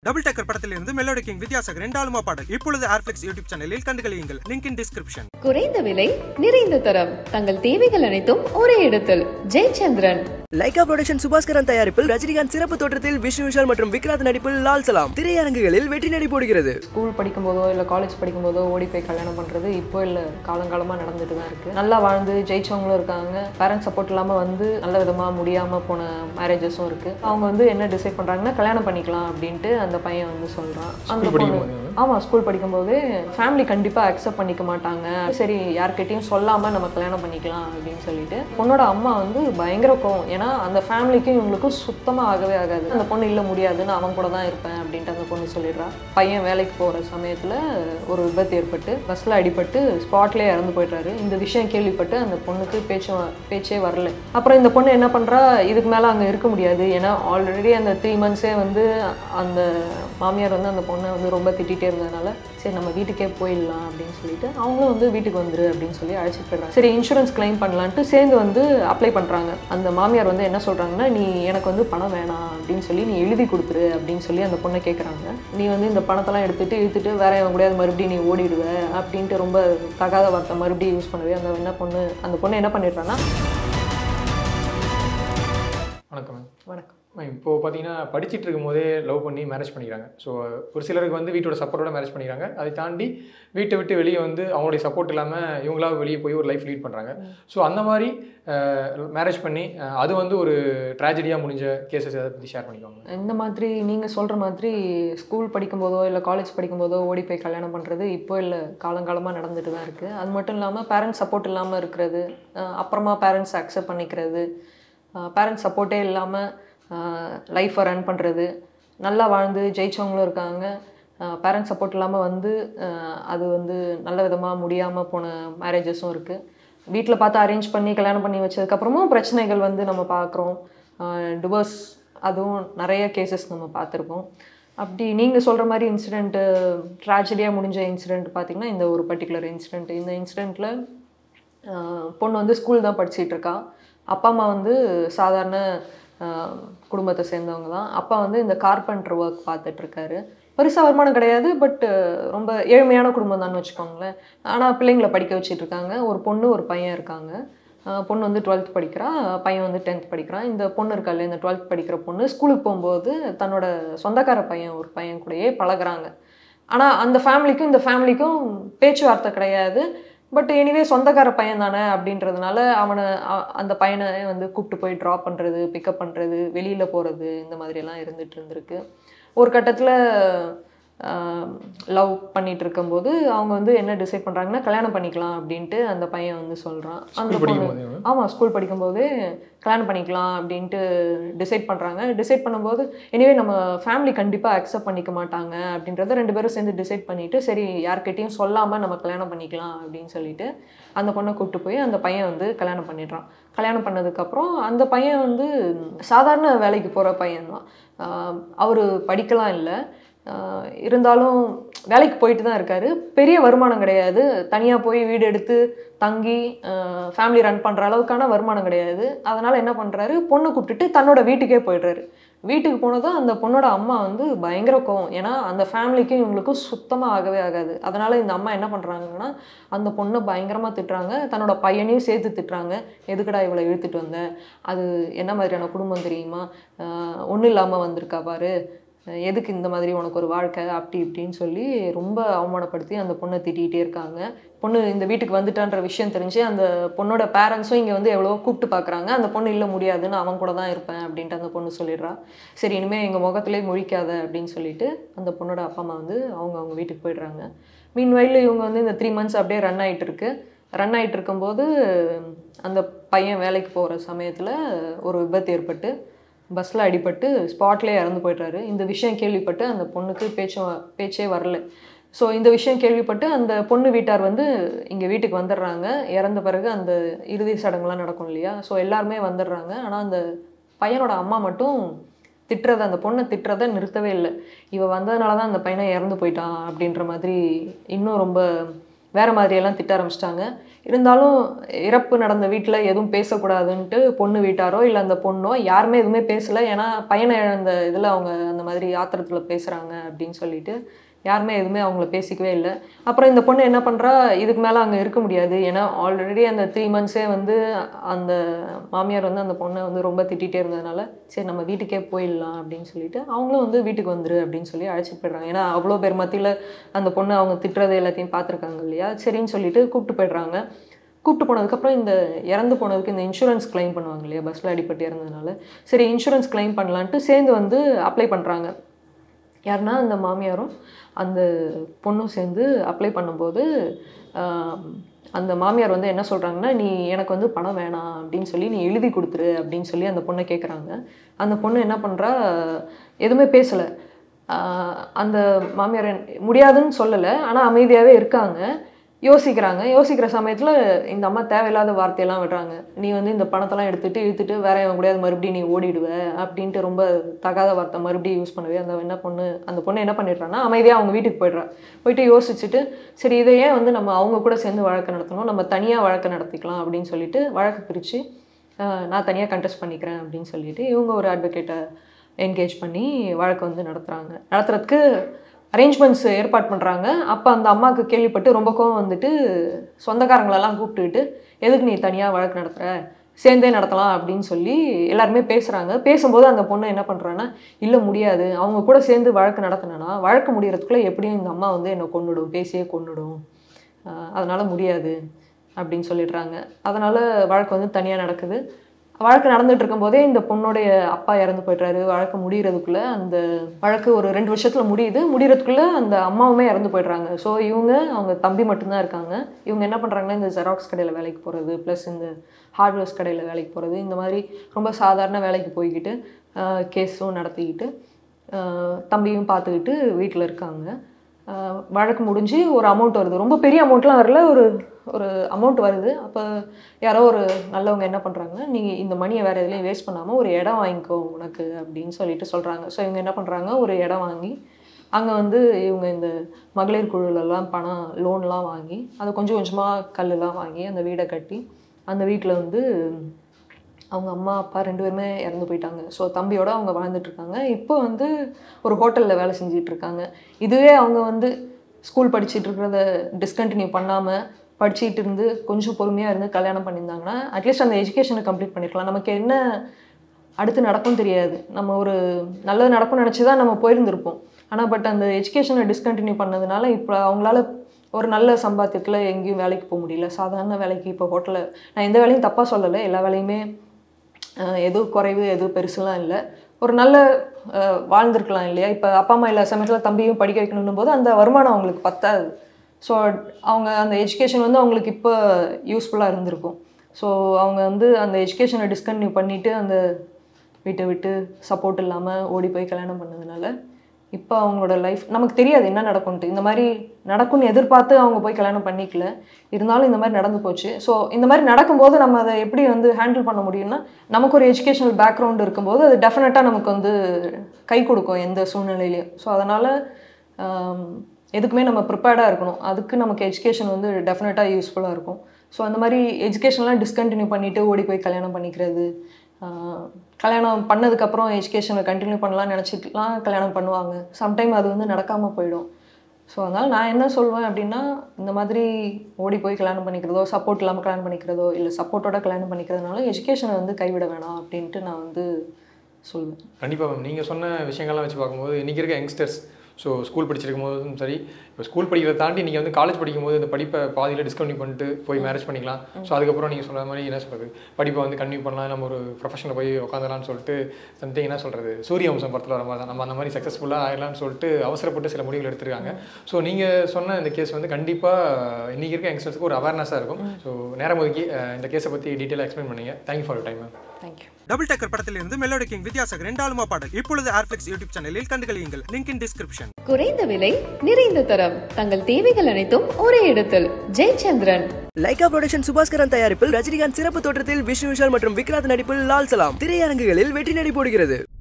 double tucker படத்திலிருந்து melody king Vidyasagar ரெண்டாலுமா பாடல் இப்பொழுது ஏர்ஃபிளிக்ஸ் யூடியூப் சேனலில் கண்டுகளியுங்கள் லிங்க் இன் டிஸ்கிரிப்ஷன் குறைந்த விலை நிறைந்த தரம் தங்கள் தேவைகள் அனைத்தும் ஒரே இடத்தில் ஜெயச்சந்திரன் லைகா புரொடக்ஷன் சுபாஸ்கரன் தயாரிப்பில் ரஜினிகாந்த் சிறப்பு தோற்றத்தில் விஷ்ணு விஷால் மற்றும் விக்ராந்த் நடிப்பில் லால் சலாம் திரையரங்குகளில் வெற்றி நடை போடுகிறது ஸ்கூல் படிக்கும்போதோ இல்லை காலேஜ் படிக்கும்போதோ ஓடி போய் கல்யாணம் பண்ணுறது இப்போ இல்லை காலங்காலமாக நடந்துட்டு தான் இருக்குது நல்லா வாழ்ந்து ஜெயிச்சவங்களும் இருக்காங்க பேரண்ட்ஸ் சப்போர்ட் இல்லாமல் வந்து நல்ல விதமாக முடியாமல் போன மேரேஜஸும் இருக்குது அவங்க வந்து என்ன டிசைட் பண்ணுறாங்கன்னா கல்யாணம் பண்ணிக்கலாம் அப்படின்ட்டு அந்த பையன் வந்து சொல்கிறான் அந்த பொண்ணு ஆமாம் ஸ்கூல் படிக்கும்போதே ஃபேமிலி கண்டிப்பாக அக்செப்ட் பண்ணிக்க மாட்டாங்க சரி யார்கிட்டயும் சொல்லாமல் நம்ம கல்யாணம் பண்ணிக்கலாம் அப்படின்னு சொல்லிட்டு பொண்ணோட அம்மா வந்து பயங்கர கோவம் ஏன்னா அந்த ஃபேமிலிக்கும் இவங்களுக்கும் சுத்தமாக ஆகவே ஆகாது அந்த பொண்ணு இல்லை முடியாதுன்னு அவன் கூட தான் இருப்பேன் அப்படின்ட்டு அந்த பொண்ணு சொல்லிடுறா பையன் வேலைக்கு போகிற சமயத்தில் ஒரு விபத்து ஏற்பட்டு பஸ்ஸில் அடிபட்டு ஸ்பாட்லேயே இறந்து போயிடுறாரு இந்த விஷயம் கேள்விப்பட்டு அந்த பொண்ணுக்கு பேச்சு வ- பேச்சே வரல அப்புறம் இந்த பொண்ணு என்ன பண்ணுறா இதுக்கு மேலே அங்கே இருக்க முடியாது ஏன்னா ஆல்ரெடி அந்த த்ரீ மந்த்ஸே வந்து அந்த மாமியார் வந்து அந்த பொண்ணை வந்து ரொம்ப திட்டிகிட்டே இருந்ததுனால சரி நம்ம வீட்டுக்கே போயிடலாம் அப்படின்னு சொல்லிட்டு அவங்களும் வந்து வீட்டுக்கு வந்துரு அப்படின்னு சொல்லி அழைச்சிட்டு போயிடுறாங்க சரி இன்சூரன்ஸ் கிளைம் பண்ணலான்ட்டு சேர்ந்து வந்து அப்ளை பண்ணுறாங்க அந்த மாமியார் வந்து என்ன சொல்கிறாங்கன்னா நீ எனக்கு வந்து பணம் வேணாம் அப்படின்னு சொல்லி நீ எழுதி கொடுத்துரு அப்படின்னு சொல்லி அந்த பொண்ணை கேட்குறாங்க நீ வந்து இந்த பணத்தெல்லாம் எடுத்துட்டு இழுத்துட்டு வேற எவன் கூடயாவது மறுபடியும் நீ ஓடிடுவ அப்படின்ட்டு ரொம்ப தகாத வார்த்தை மறுபடியும் யூஸ் பண்ணவே அந்த என்ன பொண்ணு அந்த பொண்ணு என்ன பண்ணிடுறான்னா வணக்கம் மேம் வணக்கம் மேம் இப்போது பார்த்தீங்கன்னா படிச்சிட்டு இருக்கும்போதே லவ் பண்ணி மேரேஜ் பண்ணிக்கிறாங்க ஸோ ஒரு சிலருக்கு வந்து வீட்டோட சப்போர்ட்டோட மேரேஜ் பண்ணிக்கிறாங்க அதை தாண்டி வீட்டை விட்டு வெளியே வந்து அவங்களுடைய சப்போர்ட் இல்லாமல் இவங்களா வெளியே போய் ஒரு லைஃப் லீட் பண்ணுறாங்க ஸோ அந்த மாதிரி மேரேஜ் பண்ணி அஹ், அது வந்து ஒரு ட்ராஜடியாக முடிஞ்ச கேசஸ் எதை பற்றி ஷேர் பண்ணிக்கோங்க இந்த மாதிரி நீங்கள் சொல்கிற மாதிரி ஸ்கூல் படிக்கும்போதோ இல்லை காலேஜ் படிக்கும்போதோ ஓடி போய் கல்யாணம் பண்ணுறது இப்போ இல்லை காலங்காலமாக நடந்துட்டு தான் இருக்குது அது மட்டும் இல்லாமல் பேரண்ட்ஸ் சப்போர்ட் இல்லாமல் இருக்கிறது அஹ் அப்புறமா பேரண்ட்ஸ் அக்செப்ட் பண்ணிக்கிறது பேரண்ட்ஸ் சப்போர்ட்டே இல்லாமல் லைஃப்பை ரன் பண்ணுறது நல்லா வாழ்ந்து ஜெயிச்சவங்களும் இருக்காங்க பேரண்ட்ஸ் சப்போர்ட் இல்லாமல் வந்து அஹ் அது வந்து நல்ல விதமாக முடியாமல் போன மேரேஜஸும் இருக்குது வீட்டில் பார்த்து அரேஞ்ச் பண்ணி கல்யாணம் பண்ணி வச்சதுக்கப்புறமும் பிரச்சனைகள் வந்து நம்ம பார்க்குறோம் டிவோர்ஸ் அதுவும் நிறைய கேசஸ் நம்ம பார்த்துருக்கோம் அப்படி நீங்கள் சொல்கிற மாதிரி இன்சிடெண்ட்டு ட்ராஜடியாக முடிஞ்ச இன்சிடெண்ட் பார்த்தீங்கன்னா இந்த ஒரு பர்டிகுலர் இன்சிடெண்ட் இந்த இன்சிடெண்ட்டில் பொண்ணு வந்து ஸ்கூல் தான் படிச்சிட்டு இருக்கா அப்பா அம்மா வந்து சாதாரண ஆஹ், குடும்பத்தை சேர்ந்தவங்க தான் அப்பா வந்து இந்த கார்பெண்டர் ஒர்க் பார்த்துட்ருக்காரு பெருசாக வருமானம் கிடையாது பட் ரொம்ப ஏழ்மையான குடும்பம் தான் வச்சுக்கோங்களேன் ஆனால் பிள்ளைங்களை படிக்க வச்சிட்டு இருக்காங்க ஒரு பொண்ணு ஒரு பையன் இருக்காங்க ஆஹ் பொண்ணு வந்து டுவெல்த் படிக்கிறா பையன் வந்து டென்த் படிக்கிறான் இந்த பொண்ணு இருக்கால இந்த டுவெல்த் படிக்கிற பொண்ணு ஸ்கூலுக்கு போகும்போது தன்னோட சொந்தக்கார பையன் ஒரு பையன் கூடயே பழகுறாங்க ஆனால் அந்த ஃபேமிலிக்கும் இந்த ஃபேமிலிக்கும் பேச்சுவார்த்தை கிடையாது பட் எனிவே சொந்தக்கார பையன் தானே அப்படின்றதுனால அவனை அ- அந்த பையனை வந்து கூப்பிட்டு போய் ட்ராப் பண்ணுறது பிக்கப் பண்ணுறது வெளியில் போகிறது இந்த மாதிரியெல்லாம் இருந்துட்டு இருந்திருக்கு ஒரு கட்டத்தில் லவ் பண்ணிட்டு இருக்கும்போது அவங்க வந்து என்ன டிசைட் பண்ணுறாங்கன்னா கல்யாணம் பண்ணிக்கலாம் அப்படின்ட்டு அந்த பையன் வந்து சொல்கிறான் அந்த School பொண்ணு படிக்கும்போதே ஆமாம் ஸ்கூல் படிக்கும்போதே கல்யாணம் பண்ணிக்கலாம் அப்படின்ட்டு டிசைட் பண்ணுறாங்க டிசைட் பண்ணும்போது எனிவே நம்ம ஃபேமிலி கண்டிப்பாக அக்செப்ட் பண்ணிக்க மாட்டாங்க அப்படின்றத ரெண்டு பேரும் சேர்ந்து டிசைட் பண்ணிவிட்டு சரி யார்கிட்டயும் சொல்லாமல் நம்ம கல்யாணம் பண்ணிக்கலாம் அப்படின்னு சொல்லிட்டு அந்த பொண்ணை கூப்பிட்டு போய் அந்த பையன் வந்து கல்யாணம் பண்ணிடுறான் கல்யாணம் பண்ணதுக்கப்புறம் அந்த பையன் வந்து சாதாரண வேலைக்கு போகிற பையன்தான் அவர் படிக்கலாம் இல்லை ஆஹ் இருந்தாலும் வேலைக்கு போயிட்டு தான் இருக்காரு பெரிய வருமானம் கிடையாது தனியாக போய் வீடு எடுத்து தங்கி ஃபேமிலி ரன் பண்ணுற அளவுக்கான வருமானம் கிடையாது அதனால் என்ன பண்ணுறாரு பொண்ணை கூப்பிட்டுட்டு தன்னோட வீட்டுக்கே போயிடுறாரு வீட்டுக்கு போனதும் அந்த பொண்ணோட அம்மா வந்து பயங்கர கோவம் ஏன்னா அந்த ஃபேமிலிக்கும் இவங்களுக்கும் சுத்தமாக ஆகவே ஆகாது அதனால் இந்த அம்மா என்ன பண்ணுறாங்கன்னா அந்த பொண்ணை பயங்கரமாக திட்டுறாங்க தன்னோட பையனையும் சேர்த்து திட்டுறாங்க எதுக்குடா இவளை இழுத்துட்டு வந்த அது என்ன மாதிரியான குடும்பம் தெரியுமா ஒன்றும் இல்லாமல் வந்திருக்கா பாரு அஹ் எதுக்கு இந்த மாதிரி உனக்கு ஒரு வாழ்க்கை அப்படி இப்படின்னு சொல்லி ரொம்ப அவமானப்படுத்தி அந்த பொண்ணை திட்டிகிட்டே இருக்காங்க பொண்ணு இந்த வீட்டுக்கு வந்துட்டான்ற விஷயம் தெரிஞ்சு அந்த பொண்ணோட பேரண்ட்ஸும் இங்கே வந்து எவ்வளவோ கூப்பிட்டு பார்க்குறாங்க அந்த பொண்ணு இல்லை முடியாதுன்னு அவன் கூட தான் இருப்பேன் அப்படின்ட்டு அந்த பொண்ணு சொல்லிடுறா சரி இனிமேல் எங்கள் முகத்திலே முழிக்காத அப்படின்னு சொல்லிட்டு அந்த பொண்ணோட அப்பா அம்மா வந்து அவங்க அவங்க வீட்டுக்கு போயிடுறாங்க மீன் இவங்க வந்து இந்த த்ரீ மந்த்ஸ் அப்படியே ரன் ஆயிட்டு இருக்கு ரன் ஆயிட்டு இருக்கும்போது அந்த பையன் வேலைக்கு போகிற சமயத்தில் ஒரு விபத்து ஏற்பட்டு பஸ்ஸில் அடிபட்டு ஸ்பாட்லேயே இறந்து போயிட்டாரு இந்த விஷயம் கேள்விப்பட்டு அந்த பொண்ணுக்கு பேச்சு பேச்சே வரல ஸோ இந்த விஷயம் கேள்விப்பட்டு அந்த பொண்ணு வீட்டார் வந்து இங்கே வீட்டுக்கு வந்துடுறாங்க இறந்த பிறகு அந்த இறுதி சடங்குலாம் நடக்கும் இல்லையா ஸோ எல்லாருமே வந்துடுறாங்க ஆனால் அந்த பையனோட அம்மா மட்டும் திட்டுறத அந்த பொண்ணை திட்டுறத நிறுத்தவே இல்லை இவ வந்ததுனால தான் அந்த பையனை இறந்து போயிட்டான் அப்படின்ற மாதிரி இன்னும் ரொம்ப வேறு மாதிரியெல்லாம் திட்ட ஆரம்பிச்சிட்டாங்க இருந்தாலும் இறப்பு நடந்த வீட்டில் எதுவும் பேசக்கூடாதுன்ட்டு பொண்ணு வீட்டாரோ இல்லை அந்த பொண்ணோ யாருமே எதுவுமே பேசலை ஏன்னா பையனை இழந்த இதில் அவங்க அந்த மாதிரி ஆத்திரத்தில் பேசுகிறாங்க அப்படின்னு சொல்லிட்டு யாருமே எதுவுமே அவங்கள பேசிக்கவே இல்லை அப்புறம் இந்த பொண்ணு என்ன பண்ணுறா இதுக்கு மேலே அங்கே இருக்க முடியாது ஏன்னா ஆல்ரெடி அந்த த்ரீ மந்த்ஸே வந்து அந்த மாமியார் வந்து அந்த பொண்ணை வந்து ரொம்ப திட்டிகிட்டே இருந்ததுனால சரி நம்ம வீட்டுக்கே போயிடலாம் அப்படின்னு சொல்லிட்டு அவங்களும் வந்து வீட்டுக்கு வந்துரு அப்படின்னு சொல்லி அழைச்சிட்டு போயிடுறாங்க ஏன்னா அவ்வளோ பேர் மத்தியில் அந்த பொண்ணு அவங்க திட்டுறது எல்லாத்தையும் பார்த்துருக்காங்க இல்லையா சரின்னு சொல்லிட்டு கூப்பிட்டு போயிடுறாங்க கூப்பிட்டு போனதுக்கப்புறம் இந்த இறந்து போனதுக்கு இந்த இன்சூரன்ஸ் claim பண்ணுவாங்க இல்லையா பஸ்ஸில் அடிபட்டு இறந்ததுனால சரி இன்சூரன்ஸ் claim பண்ணலான்ட்டு சேர்ந்து வந்து அப்ளை பண்ணுறாங்க யாருன்னா அந்த மாமியாரும் அந்த பொண்ணும் சேர்ந்து அப்ளை பண்ணும்போது ஆம், அந்த மாமியார் வந்து என்ன சொல்கிறாங்கன்னா நீ எனக்கு வந்து பணம் வேணாம் அப்படின்னு சொல்லி நீ எழுதி கொடுத்துரு அப்படின்னு சொல்லி அந்த பொண்ணை கேட்குறாங்க அந்த பொண்ணு என்ன பண்ணுறா எதுவுமே பேசலை அந்த மாமியார் என்ன- முடியாதுன்னு சொல்லலை ஆனால் அமைதியாகவே இருக்காங்க யோசிக்கிறாங்க யோசிக்கிற சமயத்தில் இந்த அம்மா தேவையில்லாத வார்த்தையெல்லாம் விடுறாங்க நீ வந்து இந்த பணத்தெல்லாம் எடுத்துட்டு இழுத்துட்டு வேற எவன் கூடயாவது மறுபடியும் நீ ஓடிடுவ அப்படின்ட்டு ரொம்ப தகாத வார்த்தை மறுபடியும் யூஸ் பண்ணவே அந்த என்ன பொண்ணு அந்த பொண்ணு என்ன பண்ணிடுறான்னா அமைதியாக அவங்க வீட்டுக்கு போயிடுறா போயிட்டு யோசிச்சுட்டு சரி இதை ஏன் வந்து நம்ம அவங்க கூட சேர்ந்து வழக்கு நடத்தணும் நம்ம தனியாக வழக்கு நடத்திக்கலாம் அப்படின்னு சொல்லிட்டு வழக்கு பிரித்து நான் தனியாக கண்டெஸ்ட் பண்ணிக்கிறேன் அப்படின்னு சொல்லிட்டு இவங்க ஒரு அட்வொகேட்டை என்கேஜ் பண்ணி வழக்கு வந்து நடத்துகிறாங்க நடத்துறதுக்கு அரேஞ்ச்மெண்ட்ஸ் ஏற்பாடு பண்ணுறாங்க அப்போ அந்த அம்மாவுக்கு கேள்விப்பட்டு ரொம்ப கோவம் வந்துட்டு சொந்தக்காரங்களெல்லாம் கூப்பிட்டுக்கிட்டு எதுக்கு நீ தனியாக வழக்கு நடத்துகிற சேர்ந்தே நடத்தலாம் அப்படின்னு சொல்லி எல்லாருமே பேசுகிறாங்க பேசும்போது அந்த பொண்ணு என்ன பண்ணுறான்னா இல்லை முடியாது அவங்க கூட சேர்ந்து வழக்கு நடத்தினேன்னா வழக்கு முடியறதுக்குள்ளே எப்படியும் இந்த அம்மா வந்து என்னை கொன்னுடும் பேசியே கொன்னுடும் ஆஹ் அதனால முடியாது அப்படின்னு சொல்லிடுறாங்க அதனால் வழக்கு வந்து தனியாக நடக்குது வழக்கு நடந்துட்டு இருக்கும்போதே இந்த பொண்ணுடைய அப்பா இறந்து போயிடுறாரு வழக்கு முடியறதுக்குள்ள அந்த வழக்கு ஒரு ரெண்டு வருஷத்துல முடியுது முடியறதுக்குள்ள அந்த அம்மாவுமே இறந்து போயிடுறாங்க ஸோ இவங்க அவங்க தம்பி மட்டும்தான் இருக்காங்க இவங்க என்ன பண்ணுறாங்கன்னா இந்த ஜெராக்ஸ் கடையில் வேலைக்கு போகிறது ப்ளஸ் இந்த ஹார்ட்வேர்ஸ் கடையில் வேலைக்கு போகிறது இந்த மாதிரி ரொம்ப சாதாரண வேலைக்கு போய்கிட்டு கேஸும் நடத்திக்கிட்டு ஆஹ் தம்பியும் பார்த்துக்கிட்டு வீட்டில் இருக்காங்க ஆஹ் வழக்கு முடிஞ்சு ஒரு அமௌண்ட் வருது ரொம்ப பெரிய அமௌண்ட்லாம் வரல ஒரு ஒரு அமௌண்ட் வருது அப்போ யாரோ ஒரு நல்லவங்க என்ன பண்ணுறாங்க நீ இந்த மணியை வேறு எதுலேயும் வேஸ்ட் பண்ணாமல் ஒரு இடம் வாங்கிக்கோ உனக்கு அப்படின்னு சொல்லிட்டு சொல்கிறாங்க ஸோ இவங்க என்ன பண்ணுறாங்க ஒரு இடம் வாங்கி அங்கே வந்து இவங்க இந்த மகளிர் குழுலெல்லாம் பணம் லோன்லாம் வாங்கி அதை கொஞ்சம் கொஞ்சமாக கல்லெல்லாம் வாங்கி அந்த வீடை கட்டி அந்த வீட்டில் வந்து அவங்க அம்மா அப்பா ரெண்டு பேருமே இறந்து போயிட்டாங்க ஸோ தம்பியோட அவங்க வாழ்ந்துட்டு இருக்காங்க இப்போ வந்து ஒரு ஹோட்டலில் வேலை செஞ்சுட்டு இருக்காங்க இதுவே அவங்க வந்து ஸ்கூல் படிச்சுட்டு இருக்கிறத டிஸ்கண்டினியூ பண்ணாமல் படிச்சுட்டு இருந்து கொஞ்சம் பொறுமையாக இருந்து கல்யாணம் பண்ணியிருந்தாங்கன்னா அட்லீஸ்ட் அந்த எஜுகேஷனை கம்ப்ளீட் பண்ணிருக்கலாம் நமக்கு என்ன அடுத்து நடக்கும் தெரியாது நம்ம ஒரு நல்லது நடக்கும்னு நினச்சி தான் நம்ம போயிருந்திருப்போம் ஆனால் பட் அந்த எஜுகேஷனை டிஸ்கண்டினியூ பண்ணதுனால இப்போ அவங்களால ஒரு நல்ல சம்பாத்தியத்தில் எங்கேயும் வேலைக்கு போக முடியல சாதாரண வேலைக்கு இப்போ ஹோட்டலில் நான் எந்த வேலையும் தப்பாக சொல்லலை எல்லா வேலையுமே ஆஹ் எது குறைவு எது பெருசுலாம் இல்லை ஒரு நல்ல ஆஹ் வாழ்ந்திருக்கலாம் இல்லையா இப்போ அப்பா அம்மா இல்லாத சமயத்தில் தம்பியும் படிக்க வைக்கணும் போது அந்த வருமானம் அவங்களுக்கு பத்தாது ஸோ அவங்க அந்த எஜுகேஷன் வந்து அவங்களுக்கு இப்போ யூஸ்ஃபுல்லாக இருந்திருக்கும் ஸோ அவங்க வந்து அந்த எஜுகேஷனை டிஸ்கன்டினியூ பண்ணிவிட்டு அந்த வீட்டை விட்டு சப்போர்ட் இல்லாமல் ஓடி போய் கல்யாணம் பண்ணதுனால இப்போ அவங்களோட லைஃப் நமக்கு தெரியாது என்ன நடக்கும்ட்டு இந்த மாதிரி நடக்கும்னு எதிர்பார்த்து அவங்க போய் கல்யாணம் பண்ணிக்கல இருந்தாலும் இந்த மாதிரி நடந்து போச்சு ஸோ இந்த மாதிரி நடக்கும்போது நம்ம அதை எப்படி வந்து ஹேண்டில் பண்ண முடியும்னா நமக்கு ஒரு எஜுகேஷனல் பேக்ரவுண்ட் இருக்கும்போது அது டெஃபினட்டாக நமக்கு வந்து கை கொடுக்கும் எந்த சூழ்நிலையிலையும் ஸோ அதனால் எதுக்குமே நம்ம ப்ரிப்பேர்டாக இருக்கணும் அதுக்கு நமக்கு எஜுகேஷன் வந்து டெஃபினட்டாக யூஸ்ஃபுல்லாக இருக்கும் ஸோ அந்த மாதிரி எஜுகேஷன்லாம் டிஸ்கண்டினியூ பண்ணிவிட்டு ஓடி போய் கல்யாணம் பண்ணிக்கிறது ஆஹ் கல்யாணம் பண்ணதுக்கப்புறம் எஜுகேஷனை கண்டினியூ பண்ணலாம்னு நினச்சிட்டுலாம் கல்யாணம் பண்ணுவாங்க சம்டைம் அது வந்து நடக்காமல் போயிடும் ஸோ அதனால் நான் என்ன சொல்வேன் அப்படின்னா இந்த மாதிரி ஓடி போய் கல்யாணம் பண்ணிக்கிறதோ சப்போர்ட் இல்லாமல் கல்யாணம் பண்ணிக்கிறதோ இல்லை சப்போர்ட்டோட கல்யாணம் பண்ணிக்கிறதுனால எஜுகேஷனை வந்து கைவிட வேணாம் அப்படின்ட்டு நான் வந்து சொல்லுவேன் கண்டிப்பாக மேம் நீங்கள் சொன்ன விஷயங்கள்லாம் வச்சு பார்க்கும்போது இன்றைக்கி இருக்க யங்ஸ்டர்ஸ் ஸோ ஸ்கூல் படிச்சிருக்கும் போதும் சரி இப்போ ஸ்கூல் படிக்கிறத தாண்டி நீங்கள் வந்து காலேஜ் படிக்கும்போது இந்த படிப்பை பாதியில் டிஸ்கண்டியூ பண்ணிட்டு போய் மேரேஜ் பண்ணிக்கலாம் ஸோ அதுக்கப்புறம் நீங்கள் சொல்கிற மாதிரி என்ன சொல்கிறது படிப்பை வந்து கன்டினியூ பண்ணலாம் நம்ம ஒரு ப்ரொஃபஷனில் போய் உட்காந்துலாம்னு சொல்லிட்டு சம்திங் என்ன சொல்கிறது சூரிய வம்சம் படத்தில் வர மாதிரி தான் நம்ம அந்த மாதிரி சக்ஸஸ்ஃபுல்லாக ஆகலாம்னு சொல்லிட்டு அவசரப்பட்டு சில முடிவுகள் எடுத்திருக்காங்க ஸோ நீங்கள் சொன்ன இந்த கேஸ் வந்து கண்டிப்பாக இன்றைக்கி இருக்க யங்ஸ்டர்ஸ்க்கு ஒரு அவேர்னஸாக இருக்கும் ஸோ நேரம் ஒதுக்கி அஹ், இந்த கேஸை பற்றி டீட்டெயிலாக எக்ஸ்பிளைன் பண்ணீங்க thank you for time ma'am thank you double tucker படத்திலிருந்து மெலோடி கிங் வித்யாசாகர் ரெண்டாலுமா பாடல் இப்பொழுது ஏர்ஃபிளிக்ஸ் யூடியூப் சேனலில் கண்டுகளியுங்கள் லிங்க் இன் டிஸ்கிரிப்ஷன் குறைந்த விலை நிறைந்த தரம் தங்கள் தேவைகள் அனைத்தும் ஒரே இடத்தில் ஜெயச்சந்திரன் லைகா புரொடக்ஷன் சுபாஸ்கரன் தயாரிப்பில் ரஜினிகாந்த் சிறப்பு தோற்றத்தில் விஷ்ணு விஷால் மற்றும் விக்ராந்த் நடிப்பில் லால் சலாம் திரையரங்குகளில் வெற்றி நடை போடுகிறது